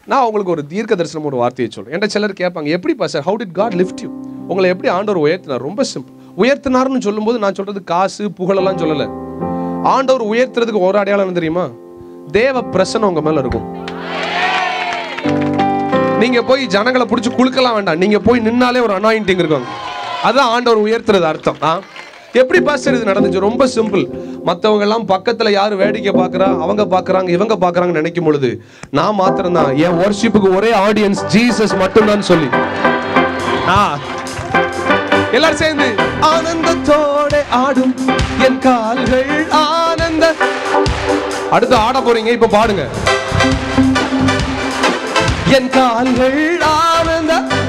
நான் உங்களுக்கு ஒரு தீர்க்க தரிசனம் ஒரு வார்த்தையை சொல்றேன் என்கிட்ட சிலர் கேட்பாங்க எப்படி sir how did God lift you உங்களை எப்படி ஆண்டவர் உயர்த்தினார் ரொம்ப சிம்பிள் உயர்த்தினார்னு சொல்லும்போது நான் சொல்றது காசு புகழெல்லாம் சொல்லலை ஆண்டவர் உயர்த்துறதுக்கு ஒரு அடையாளம் என்ன தெரியுமா தேவ பிரசனம் உங்க மேல இருக்கும் நீங்க போய் ஜனங்களை பிடிச்சி குலுக்கலாம் வேண்டாம் நீங்க போய் நின்னாலே ஒரு அனாயிண்டிங் இருக்கும் அதான் ஆண்டவர் உயர்த்துறது அர்த்தம் ஆ? எப்படி பாஸ்டர் இது நடந்துச்சு ரொம்ப சிம்பிள் மத்தவங்க எல்லாம் பக்கத்துல யாரு வேடிக்கை பார்க்கறா அவங்க பார்க்கறாங்க இவங்க பார்க்கறாங்க நினைக்கும் பொழுது நான் மாத்திரம் தான் என் வர்ஷிப்புக்கு ஒரே ஆடியன்ஸ் ஜீசஸ் மட்டும்தான் சொல்லி ஆ எல்லாரும் சேர்ந்து ஆனந்தத்தோட ஆடும் என் கால்கள் ஆனந்த அடுத்து ஆட போறீங்க இப்ப பாடுங்க என் கால்கள் ஆனந்த